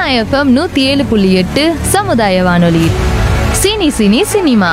FM நூத்தி ஏழு புள்ளி எட்டு சமுதாய வானொலி cine cine cinema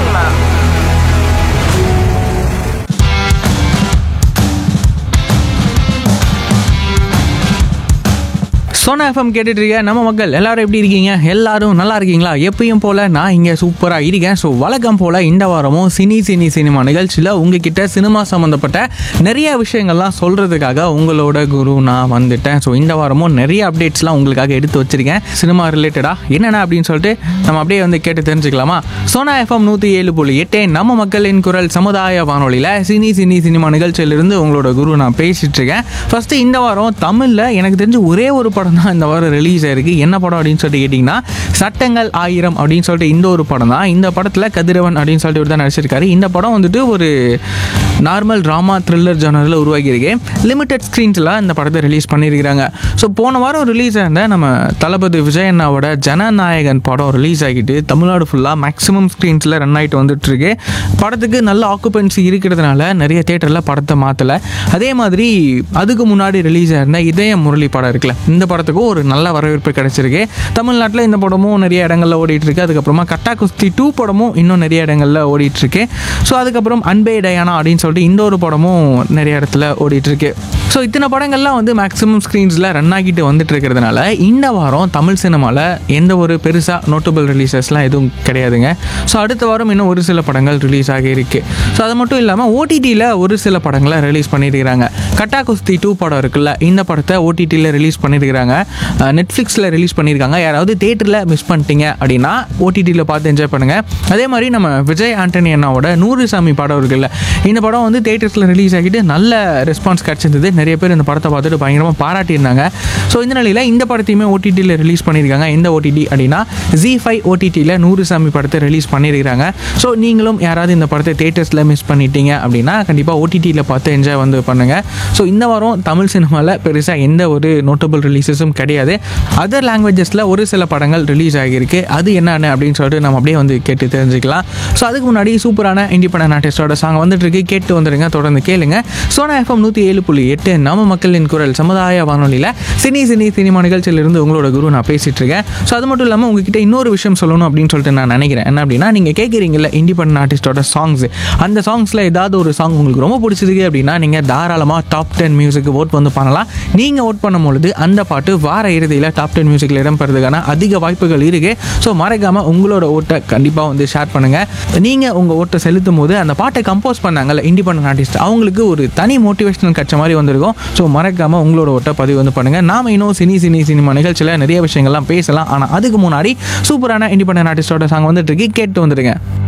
Sona FM கேட்டுட்டு இருக்க நம்ம மக்கள் எல்லாரும் எப்படி இருக்கீங்க எல்லாரும் நல்லா இருக்கீங்களா எப்பயும் போல நான் இங்கே சூப்பராக இருக்கேன் ஸோ வழக்கம் போல இந்த வாரமும் சினி சினி சினிமா நிகழ்ச்சியில் உங்ககிட்ட சினிமா சம்மந்தப்பட்ட நிறைய விஷயங்கள்லாம் சொல்கிறதுக்காக உங்களோட குரு நான் வந்துட்டேன் ஸோ இந்த வாரமும் நிறைய அப்டேட்ஸ்லாம் உங்களுக்காக எடுத்து வச்சிருக்கேன் சினிமா ரிலேட்டடாக என்னென்ன அப்படின்னு சொல்லிட்டு நம்ம அப்படியே வந்து கேட்டு தெரிஞ்சுக்கலாமா சோனா எஃப்எம் நூற்றி ஏழு புள்ளி எட்டு நம்ம மக்களின் குரல் சமுதாய வானொலியில் சினி சினி சினிமா நிகழ்ச்சியிலிருந்து உங்களோட குரு நான் பேசிட்டு இருக்கேன் ஃபர்ஸ்ட் இந்த வாரம் தமிழில் எனக்கு தெரிஞ்சு ஒரே ஒரு படம் தான் இந்த வாரம் ரிலீஸ் ஆயிருக்கு என்ன படம் அப்படின்னு சொல்லிட்டு கேட்டிங்கன்னா சட்டங்கள் ஆயிரம் அப்படின்னு சொல்லிட்டு இந்த ஒரு படம் தான் இந்த படத்தில் கதிரவன் அப்படின்னு சொல்லிட்டு இவர் தான் நடிச்சிருக்காரு இந்த படம் வந்துட்டு ஒரு நார்மல் ட்ராமா த்ரில்லர் ஜானரில் உருவாகியிருக்கு லிமிடெட் ஸ்க்ரீன்ஸில் இந்த படத்தை ரிலீஸ் பண்ணியிருக்கிறாங்க ஸோ போன வாரம் ரிலீஸ் ஆயிருந்த நம்ம தளபதி விஜய் அண்ணாவோட ஜனநாயகன் படம் ரிலீஸ் ஆகிட்டு தமிழ்நாடு ஃபுல்லாக மேக்ஸிமம் ஸ்க்ரீன்ஸில் ரன் ஆகிட்டு வந்துட்டு இருக்கு படத்துக்கு நல்ல ஆக்குபென்சி இருக்கிறதுனால நிறைய தேட்டரில் படத்தை மாற்றலை அதே மாதிரி அதுக்கு முன்னாடி ரிலீஸ் ஆயிருந்த இதய முரளி படம் இருக்குல்ல இந்த படத்துக்கும் ஒரு நல்ல வரவேற்பு கிடைச்சிருக்கு தமிழ்நாட்டில் இந்த படமும் நிறைய இடங்களில் ஓடிட்டு இருக்கு அதுக்கப்புறமா கட்டா குஸ்தி டூ படமும் இன்னும் நிறைய இடங்களில் ஓடிட்டு இருக்கு ஸோ அதுக்கப்புறம் அன்பே டயானா அப்படின்னு சொல்லிட்டு இந்த ஒரு படமும் நிறைய இடத்துல ஓடிட்டு இருக்கு ஸோ இத்தனை படங்கள்லாம் வந்து மேக்ஸிமம் ஸ்க்ரீன்ஸில் ரன் ஆகிட்டு வந்துட்டு இருக்கிறதுனால இந்த வாரம் தமிழ் சினிமாவில் எந்த ஒரு பெருசாக நோட்டபிள் ரிலீசஸ்லாம் எதுவும் கிடையாதுங்க ஸோ அடுத்த வாரம் இன்னும் ஒரு சில படங்கள் ரிலீஸ் ஆகி இருக்கு ஸோ அது மட்டும் இல்லாமல் ஓடிடியில் ஒரு சில படங்களை ரிலீஸ் பண்ணியிருக்கிறாங்க கட்டா குஸ்தி டூ படம் இருக்குல்ல இந்த படத்தை ஓடிடியில் ரிலீஸ் பண்ணியிருக்கிறாங்க நெட்ஃப்ளிக்ஸில் ரிலீஸ் பண்ணியிருக்காங்க யாராவது தேட்டரில் மிஸ் பண்ணிட்டீங்க அப்படின்னா ஓடிடியில் பார்த்து என்ஜாய் பண்ணுங்கள் அதே மாதிரி நம்ம விஜய் ஆண்டனி அண்ணாவோட நூறு சாமி படம் இருக்குல்ல இந்த படம் வந்து தேட்டர்ஸில் ரிலீஸ் ஆகிட்டு நல்ல ரெஸ்பான்ஸ் கிடச்சிருந்தது நிறைய பேர் இந்த படத்தை பார்த்துட்டு பயங்கரமாக பாராட்டியிருந்தாங்க ஸோ இந்த நிலையில் இந்த படத்தையுமே ஓடிடியில் ரிலீஸ் பண்ணியிருக்காங்க எந்த ஓடிடி அப்படின்னா ஜி ஃபைவ் ஓடிடியில் நூறு சாமி படத்தை ரிலீஸ் பண்ணியிருக்காங்க ஸோ நீங்களும் யாராவது இந்த படத்தை தேட்டர்ஸில் மிஸ் பண்ணிட்டீங்க அப்படின்னா கண்டிப்பாக ஓடிடியில் பார்த்து என்ஜாய் வந்து பண்ணுங்கள் ஸோ இந்த வாரம் தமிழ் சினிமாவில் பெருசாக எந்த ஒரு நோட்டபிள் ரிலீஸஸும் கிடையாது அதர் லாங்குவேஜஸில் ஒரு சில படங்கள் ரிலீஸ் ஆகியிருக்கு அது என்னென்ன அப்படின்னு சொல்லிட்டு நம்ம அப்படியே வந்து கேட்டு தெரிஞ்சுக்கலாம் ஸோ அதுக்கு முன்னாடி சூப்பரான இண்டிபெண்டன்ட் ஆர்டிஸ்டோட சாங் வந்துட்டு இருக்கு கேட்டு வந்துருங்க தொடர்ந்து கேளுங்க சோனா எஃப்எம் நூற்றி ஏழு புள்ளி எட்டு நம்ம மக்களின் குரல் சமுதாய வானொலியில் சினி சினி சினிமா நிகழ்ச்சியிலிருந்து உங்களோட குரு நான் பேசிட்டு இருக்கேன் ஸோ அது மட்டும் இல்லாமல் உங்ககிட்ட இன்னொரு விஷயம் சொல்லணும் அப்படின்னு சொல்லிட்டு நான் நினைக்கிறேன் என்ன அப்படின்னா நீங்கள் கேட்குறீங்கல்ல இண்டிபெண்டன்ட் ஆர்டிஸ்டோட சாங்ஸ் அந்த சாங்ஸில் ஏதாவது ஒரு சாங் உங்களுக்கு ரொம்ப பிடிச்சிருக்கு அப்படின்னா நீங்கள் தாராளமாக டாப் டென் மியூசிக் ஓட் வந்து பண்ணலாம் நீங்கள் ஓட் பண்ணும்பொழுது அந்த பாட்டு வார இறுதியில் டாப் டென் மியூசிக்கில் இடம்பெறதுக்கான அதிக வாய்ப்புகள் இருக்கு ஸோ மறக்காமல் உங்களோட ஓட்டை கண்டிப்பாக வந்து ஷேர் பண்ணுங்கள் நீங்கள் உங்கள் ஓட்டை செலுத்தும் போது அந்த பாட்டை கம்போஸ் பண்ணாங்கல்ல இண்டிபெண்டன்ட் ஆர்டிஸ்ட் அவங்களுக்கு ஒரு தனி மோட்டிவேஷனல் கட்ச மாதிரி வந்திருக்கும் ஸோ மறக்காமல் உங்களோட ஓட்டை பதிவு வந்து பண்ணுங்கள் நாம இன்னும் சினி சினி சினிமா நிகழ்ச்சியில் நிறைய விஷயங்கள்லாம் பேசலாம் ஆனால் அதுக்கு முன்னாடி சூப்பரான இண்டிபெண்டன்ட் ஆர்டிஸ்டோட சாங் வந்துட்டு இருக்கு கேட்டு வந்துடுங்க